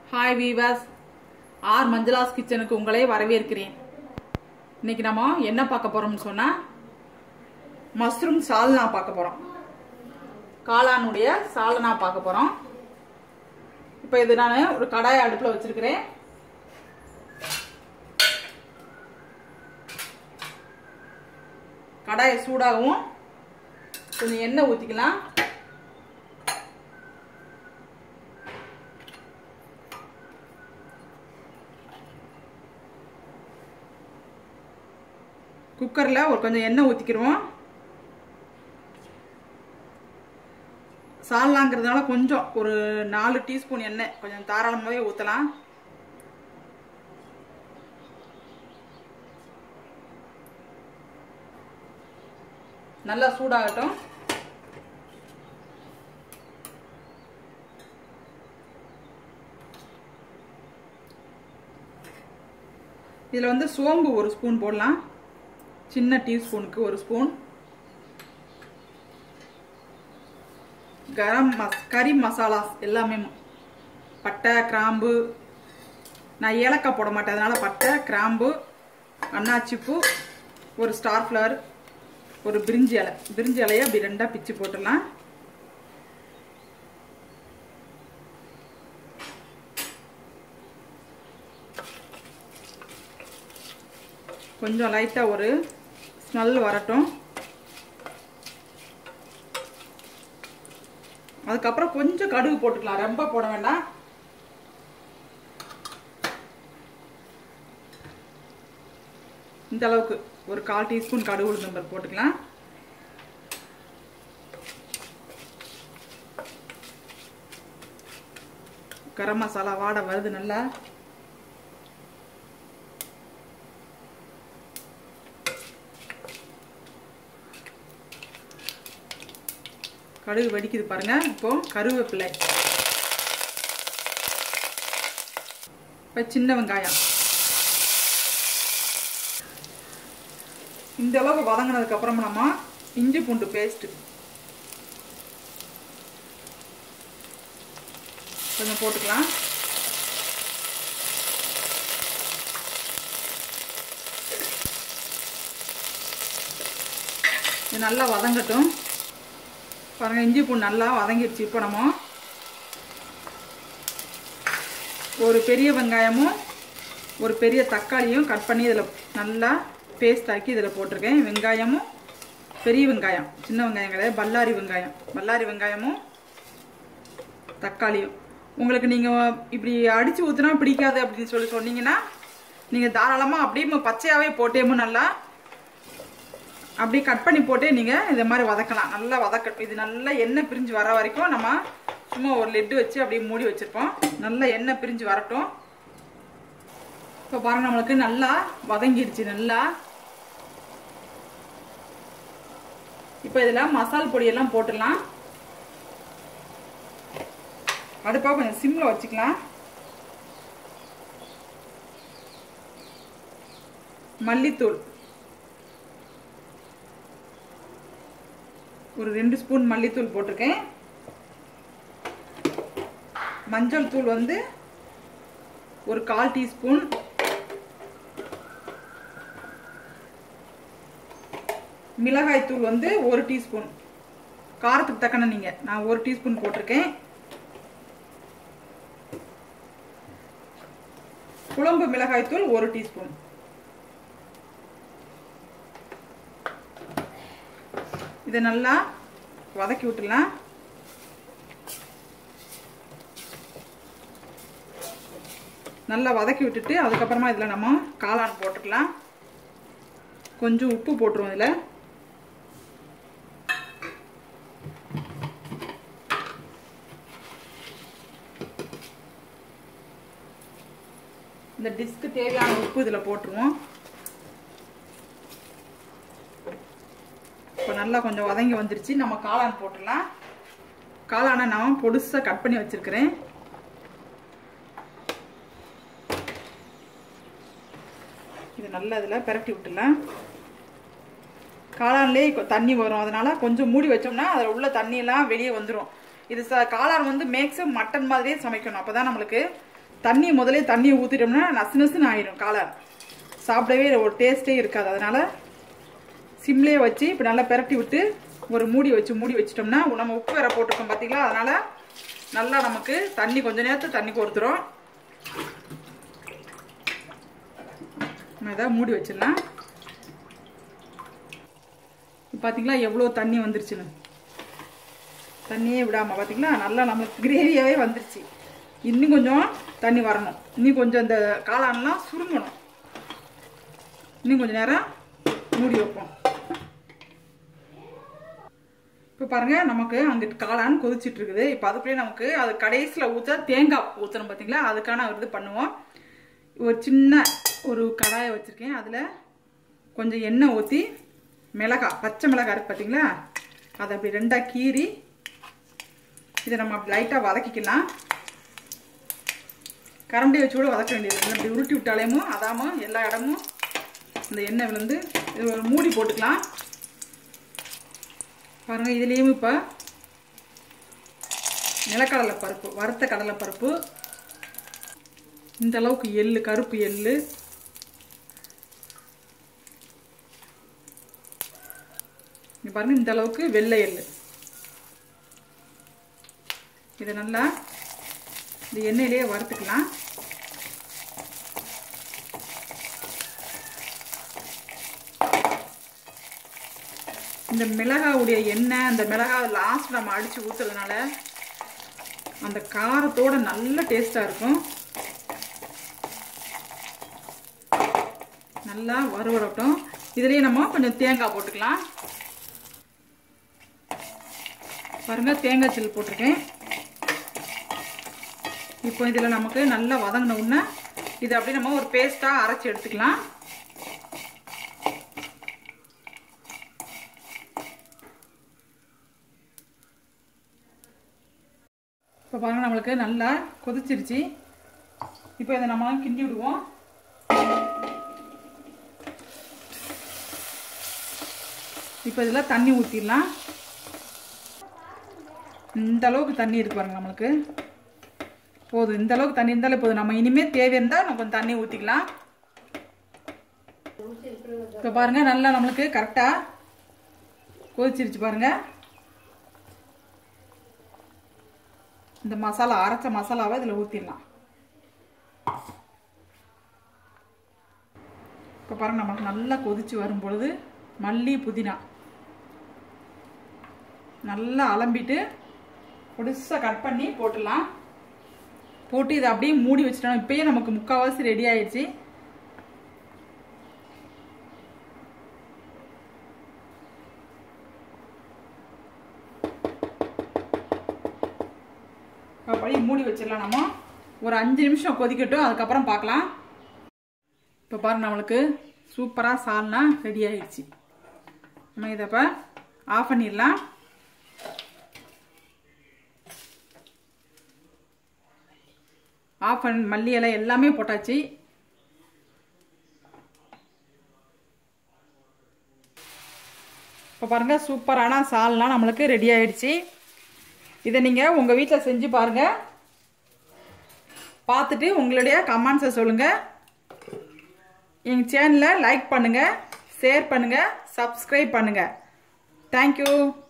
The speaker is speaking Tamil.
ஹாய் வீவர்ஸ் ஆர் மஞ்சளாஸ் கிச்சனுக்கு உங்களை வரவேற்கிறேன் இன்னைக்கு நம்ம என்ன பார்க்க போறோம்னு சொன்னா மஷ்ரூம் சால்னா பார்க்க போறோம் காளானுடைய சால்னா பார்க்க போறோம் இப்போ இது நான் ஒரு கடாய் அடுப்பில் வச்சிருக்கிறேன் கடாயை சூடாகவும் கொஞ்சம் எண்ணெய் ஊற்றிக்கலாம் குக்கரில் ஒரு கொஞ்சம் எண்ணெய் ஊற்றிக்கிடுவோம் சால்னாங்கிறதுனால கொஞ்சம் ஒரு நாலு டீஸ்பூன் எண்ணெய் கொஞ்சம் தாராளமாகவே ஊற்றலாம் நல்லா சூடாகட்டும் இதில் வந்து சோம்பு ஒரு ஸ்பூன் போடலாம் சின்ன டீஸ்பூனுக்கு ஒரு ஸ்பூன் கரம் மஸ் கறி மசாலாஸ் எல்லாமே பட்டை கிராம்பு நான் ஏலக்காய் போட மாட்டேன் அதனால பட்டை கிராம்பு அன்னாச்சிப்பூ ஒரு ஸ்டார் ஃப்ளவர் ஒரு பிரிஞ்சி இலை பிரிஞ்சி இலையை அப்படி ரெண்டாக பிச்சு போட்டுடலாம் கொஞ்சம் லைட்டாக ஒரு ஸ்மெல் வரட்டும் அதுக்கப்புறம் கொஞ்சம் கடுகு போட்டுக்கலாம் ரொம்ப போட வேண்டாம் இந்த அளவுக்கு ஒரு கால் டீஸ்பூன் கடுகு உளுந்தம்பர் போட்டுக்கலாம் கரம் மசாலா வாடை வருது நல்லா கடுகு வெடிக்குது பாருங்க இப்போ கருவேப்பிலை இப்போ சின்ன வெங்காயம் இந்த அளவுக்கு வதங்கினதுக்கு அப்புறமா நம்ம இஞ்சி பூண்டு பேஸ்ட் கொஞ்சம் போட்டுக்கலாம் இது நல்லா வதங்கட்டும் பாருங்கள் இஞ்சி பூண்டு நல்லா வதங்கிடுச்சு இப்போ நம்ம ஒரு பெரிய வெங்காயமும் ஒரு பெரிய தக்காளியும் கட் பண்ணி இதில் நல்லா பேஸ்ட் ஆக்கி இதில் போட்டிருக்கேன் வெங்காயமும் பெரிய வெங்காயம் சின்ன வெங்காயம் கிடையாது பல்லாரி வெங்காயம் பல்லாரி வெங்காயமும் தக்காளியும் உங்களுக்கு நீங்கள் இப்படி அடித்து ஊற்றுனா பிடிக்காது அப்படின்னு சொல்லி சொன்னீங்கன்னா நீங்கள் தாராளமாக அப்படியே பச்சையாகவே போட்டேமோ நல்லா அப்படியே கட் பண்ணி போட்டே நீங்கள் இதை மாதிரி வதக்கலாம் நல்லா வதக்கட்டும் இது நல்லா எண்ணெய் பிரிஞ்சு வர வரைக்கும் நம்ம சும்மா ஒரு லெட்டு வச்சு அப்படியே மூடி வச்சுருப்போம் நல்லா எண்ணெய் பிரிஞ்சு வரட்டும் இப்போ பாருங்க நம்மளுக்கு நல்லா வதங்கிடுச்சு நல்லா இப்போ இதில் மசால் பொடியெல்லாம் போட்டுடலாம் அடுப்பாக கொஞ்சம் சிம்மில் வச்சுக்கலாம் மல்லித்தூள் ஒரு ரெண்டு ஸ்பூன் மல்லித்தூள் போட்டிருக்கேன் மஞ்சள் தூள் வந்து ஒரு கால் டீஸ்பூன் மிளகாய் தூள் வந்து ஒரு டீஸ்பூன் காரத்துக்கு தக்கன நீங்கள் நான் ஒரு டீஸ்பூன் போட்டிருக்கேன் குழம்பு மிளகாய் தூள் ஒரு டீஸ்பூன் இதை நல்லா வதக்கி விட்டுலாம் நல்லா வதக்கி விட்டுட்டு அதுக்கப்புறமா இதில் நம்ம காளான் போட்டுக்கலாம் கொஞ்சம் உப்பு போட்டுருவோம் இதில் இந்த டிஸ்க்கு தேவையான உப்பு இதில் போட்டுருவோம் இப்போ நல்லா கொஞ்சம் வதங்கி வந்துருச்சு நம்ம காளான் போட்டுடலாம் காளானை நான் பொடுசாக கட் பண்ணி வச்சுருக்கிறேன் இது நல்லா இதில் பிரட்டி விட்டுலாம் காளான்லேயே தண்ணி வரும் அதனால கொஞ்சம் மூடி வச்சோம்னா அதில் உள்ள தண்ணியெல்லாம் வெளியே வந்துடும் இது ச காளான் வந்து மேக்ஸிமம் மட்டன் மாதிரியே சமைக்கணும் அப்போ தான் நம்மளுக்கு தண்ணி முதலே தண்ணியை ஊற்றிட்டோம்னா நசு நசுன்னு ஆயிடும் காளான் சாப்பிடவே ஒரு டேஸ்ட்டே இருக்காது அதனால சிம்லேயே வச்சு இப்போ நல்லா பெரட்டி விட்டு ஒரு மூடி வச்சு மூடி வச்சிட்டோம்னா நம்ம உப்பு வேற போட்டிருக்கோம் பார்த்தீங்களா அதனால நல்லா நமக்கு தண்ணி கொஞ்ச நேரத்துக்கு தண்ணி கொடுத்துரும் நம்ம இதை மூடி வச்சிடலாம் பார்த்தீங்களா எவ்வளோ தண்ணி வந்துருச்சுன்னு தண்ணியே விடாமல் பார்த்தீங்களா நல்லா நமக்கு கிரேவியாகவே வந்துருச்சு இன்னும் கொஞ்சம் தண்ணி வரணும் இன்னும் கொஞ்சம் இந்த காளான்லாம் சுருங்கணும் இன்னும் கொஞ்சம் நேரம் மூடி வைப்போம் இப்போ பாருங்க நமக்கு அங்கிட்டு காளான் கொதிச்சிட்டு இருக்குது இப்போ அதுக்குள்ளேயே நமக்கு அது கடைசியில் ஊற்ற தேங்காய் ஊற்றணும் பார்த்தீங்களா அதுக்கான ஒரு இது பண்ணுவோம் ஒரு சின்ன ஒரு கடாயை வச்சுருக்கேன் அதில் கொஞ்சம் எண்ணெய் ஊற்றி மிளகாய் பச்சை மிளகாய் இருக்குது பார்த்தீங்களா அதை அப்படி ரெண்டாக கீறி இதை நம்ம அப்படி லைட்டாக வதக்கிக்கலாம் கரண்டி வச்சு கூட வதக்க வேண்டியது இப்படி உருட்டி விட்டாலேயும் அதாமல் எல்லா இடமும் இந்த எண்ணெய் விழுந்து இது ஒரு மூடி போட்டுக்கலாம் பாருங்கள் இதுலேயும் இப்போ நிலக்கடலை பருப்பு வறுத்த கடலை பருப்பு இந்த அளவுக்கு எள்ளு கருப்பு எள்ளு இங்க பாருங்க இந்த அளவுக்கு வெள்ளை எள்ளு இதை நல்லா இந்த எண்ணெயிலேயே வறுத்துக்கலாம் இந்த மிளகாவுடைய எண்ணெய் அந்த மிளகாய் லாஸ்ட் நம்ம அடித்து ஊற்றுறதுனால அந்த காரத்தோட நல்ல டேஸ்ட்டாக இருக்கும் நல்லா வறுவரட்டும் இதுலேயே நம்ம கொஞ்சம் தேங்காய் போட்டுக்கலாம் பாருங்க தேங்காய் சில் போட்டிருக்கேன் இப்போ இதில் நமக்கு நல்லா வதங்கின உடனே இது அப்படியே நம்ம ஒரு பேஸ்ட்டாக அரைச்சி எடுத்துக்கலாம் இப்போ பாருங்க நம்மளுக்கு நல்லா கொதிச்சிருச்சு இப்போ இதை நம்ம கிண்டி விடுவோம் இப்போ இதில் தண்ணி ஊற்றிடலாம் இந்த அளவுக்கு தண்ணி இருக்கு பாருங்க நம்மளுக்கு போதும் இந்த அளவுக்கு தண்ணி இருந்தாலே போதும் நம்ம இனிமேல் தேவை இருந்தால் நம்ம கொஞ்சம் தண்ணி ஊற்றிக்கலாம் இப்போ பாருங்க நல்லா நம்மளுக்கு கரெக்டாக கொதிச்சிருச்சு பாருங்க இந்த மசாலா அரைச்ச மசாலாவை இதில் ஊற்றிடலாம் இப்போ பாருங்க நமக்கு நல்லா கொதிச்சு வரும் பொழுது மல்லி புதினா நல்லா அலம்பிட்டு பொடிசாக கட் பண்ணி போட்டுடலாம் போட்டு இதை அப்படியே மூடி வச்சிட்டோம் இப்பயே நமக்கு முக்கால்வாசி ரெடி ஆயிடுச்சு அப்படியே மூடி வச்சிடலாம் நம்ம ஒரு அஞ்சு நிமிஷம் கொதிக்கட்டும் அதுக்கப்புறம் பார்க்கலாம் இப்போ பாருங்க நம்மளுக்கு சூப்பராக சால்னா ரெடி ஆயிடுச்சு நம்ம இதை இப்போ ஆஃப் பண்ணிடலாம் ஆஃப் பண்ணி மல்லி இலை எல்லாமே போட்டாச்சு இப்போ பாருங்கள் சூப்பரான சால்னா நம்மளுக்கு ரெடி ஆயிடுச்சு இதை நீங்கள் உங்கள் வீட்டில் செஞ்சு பாருங்கள் பார்த்துட்டு உங்களுடைய கமெண்ட்ஸை சொல்லுங்கள் எங்கள் சேனலை லைக் பண்ணுங்கள் ஷேர் பண்ணுங்கள் சப்ஸ்கிரைப் பண்ணுங்கள் தேங்க்யூ